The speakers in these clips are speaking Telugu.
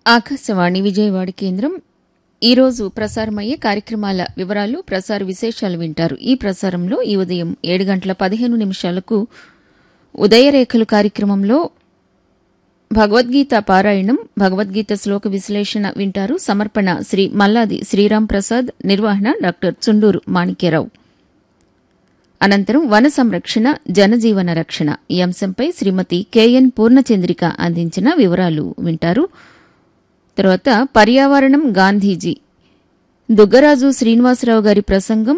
ఆకాశవాణి విజయవాడ కేంద్రం ఈరోజు ప్రసారమయ్యే కార్యక్రమాల వివరాలు ప్రసార విశేషాలు వింటారు ఈ ప్రసారంలో ఈ ఉదయం ఏడు గంటల పదిహేను నిమిషాలకు ఉదయరేఖలు కార్యక్రమంలో భగవద్గీత పారాయణం భగవద్గీత శ్లోక విశ్లేషణ వింటారు సమర్పణ శ్రీ మల్లాది శ్రీరాం ప్రసాద్ నిర్వహణ డాక్టర్ చుండూరు మాణిక్యరావు అనంతరం వన సంరక్షణ జనజీవన రక్షణ ఈ అంశంపై శ్రీమతి కెఎన్ పూర్ణచంద్రిక అందించిన వివరాలు వింటారు తర్వాత పర్యావరణం గాంధీజీ దుగ్గరాజు శ్రీనివాసరావు గారి ప్రసంగం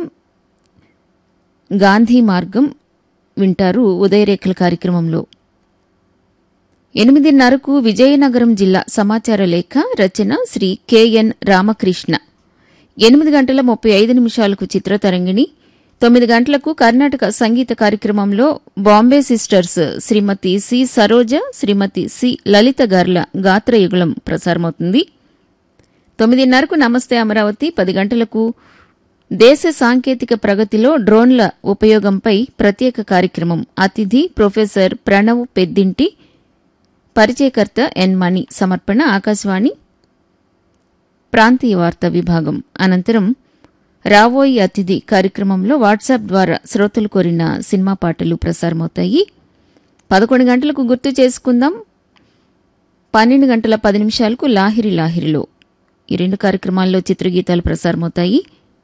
గాంధీ మార్గం వింటారు ఉదయరేఖల కార్యక్రమంలో ఎనిమిదిన్నరకు విజయనగరం జిల్లా సమాచార లేఖ రచన శ్రీ కెఎన్ రామకృష్ణ ఎనిమిది గంటల ముప్పై ఐదు నిమిషాలకు చిత్రతరంగిణి తొమ్మిది గంటలకు కర్ణాటక సంగీత కార్యక్రమంలో Bombay sisters Shrimati C Saroja Shrimati C Lalitha గార్ల గాత్రయుగళం ప్రసారమవుతుంది తొమ్మిదిన్నరకు నమస్తే అమరావతి పది గంటలకు దేశ సాంకేతిక ప్రగతిలో డ్రోన్ల ఉపయోగంపై ప్రత్యేక కార్యక్రమం అతిథి ప్రొఫెసర్ ప్రణవ్ పెద్దింటి పరిచయకర్త ఎన్ మణి సమర్పణ ఆకాశవాణి ప్రాంతీయ వార్తా విభాగం అనంతరం రావోయి అతిథి కార్యక్రమంలో వాట్సాప్ ద్వారా శ్రోతలు కోరిన సినిమా పాటలు ప్రసారమవుతాయి పదకొండు గంటలకు గుర్తు చేసుకుందాం పన్నెండు గంటల పది నిమిషాలకు లాహిరి లాహిరిలో ఈ రెండు కార్యక్రమాల్లో చిత్రగీతాలు ప్రసారమవుతాయి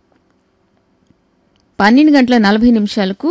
పన్నెండు గంటల నలభై నిమిషాలకు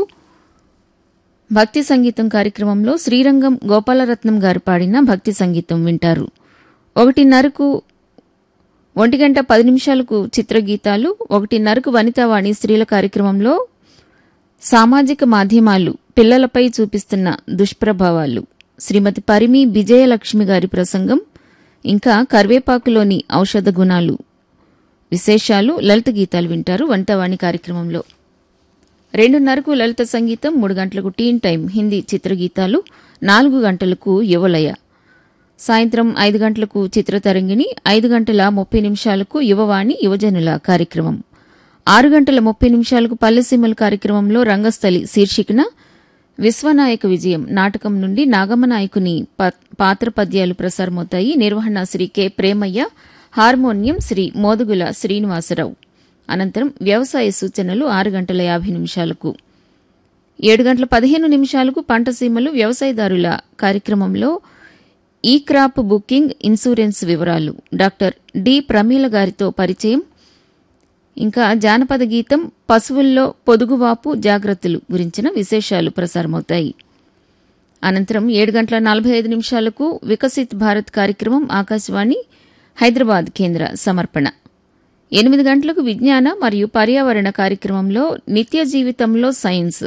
భక్తి సంగీతం కార్యక్రమంలో శ్రీరంగం గోపాలరత్నం గారు పాడిన భక్తి సంగీతం వింటారు ఒకటిన్నరకు ఒంటి గంట పది నిమిషాలకు చిత్రగీతాలు ఒకటిన్నరకు వనితావాణి స్త్రీల కార్యక్రమంలో సామాజిక మాధ్యమాలు పిల్లలపై చూపిస్తున్న దుష్ప్రభావాలు శ్రీమతి పరిమి విజయలక్ష్మి గారి ప్రసంగం ఇంకా కరివేపాకులోని ఔషధ గుణాలు విశేషాలు లలిత గీతాలు వింటారు వంటవాణి కార్యక్రమంలో రెండున్నరకు లలిత సంగీతం మూడు గంటలకు టీన్ టైం హిందీ చిత్రగీతాలు నాలుగు గంటలకు యువలయ సాయంత్రం ఐదు గంటలకు చిత్రతరంగిణి ఐదు గంటల ముప్పై నిమిషాలకు యువవాణి యువజనుల కార్యక్రమం ఆరు గంటల ముప్పై నిమిషాలకు పల్లెసీమల కార్యక్రమంలో రంగస్థలి శీర్షికన విశ్వనాయక విజయం నాటకం నుండి నాగమ్మ నాయకుని పాత్ర పద్యాలు ప్రసారమవుతాయి నిర్వహణ శ్రీ కె ప్రేమయ్య హార్మోనియం శ్రీ మోదుగుల శ్రీనివాసరావు అనంతరం వ్యవసాయ సూచనలు ఆరు గంటల యాభై నిమిషాలకు ఏడు గంటల పదిహేను నిమిషాలకు పంటసీమలు వ్యవసాయదారుల కార్యక్రమంలో ఈ క్రాప్ బుకింగ్ ఇన్సూరెన్స్ వివరాలు డాక్టర్ డి ప్రమీల గారితో పరిచయం ఇంకా జానపద గీతం పశువుల్లో పొదుగువాపు జాగ్రత్తలు గురించిన విశేషాలు ప్రసారమవుతాయి అనంతరం ఏడు గంటల నలభై ఐదు నిమిషాలకు వికసిత్ భారత్ కార్యక్రమం ఆకాశవాణి హైదరాబాద్ కేంద్ర సమర్పణ ఎనిమిది గంటలకు విజ్ఞాన మరియు పర్యావరణ కార్యక్రమంలో నిత్య జీవితంలో సైన్స్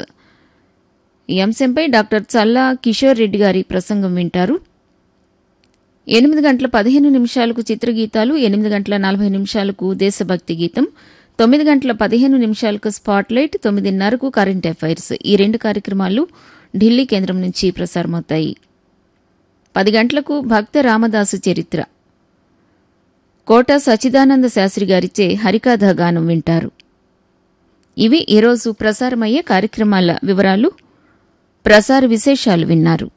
ఈ అంశంపై డాక్టర్ చల్లా కిషోర్ రెడ్డి గారి ప్రసంగం వింటారు ఎనిమిది గంటల పదిహేను నిమిషాలకు చిత్రగీతాలు ఎనిమిది గంటల నలభై నిమిషాలకు దేశభక్తి గీతం తొమ్మిది గంటల పదిహేను నిమిషాలకు స్పాట్లైట్ తొమ్మిదిన్నరకు కరెంట్ అఫైర్స్ ఈ రెండు కార్యక్రమాలు ఢిల్లీ కేంద్రం నుంచి ప్రసారమవుతాయి పది గంటలకు భక్త రామదాసు చరిత్ర కోట సచిదానంద శాస్త్రి గారిచే హరికథ గానం వింటారు ఇవి ఈరోజు ప్రసారమయ్యే కార్యక్రమాల వివరాలు ప్రసార విశేషాలు విన్నారు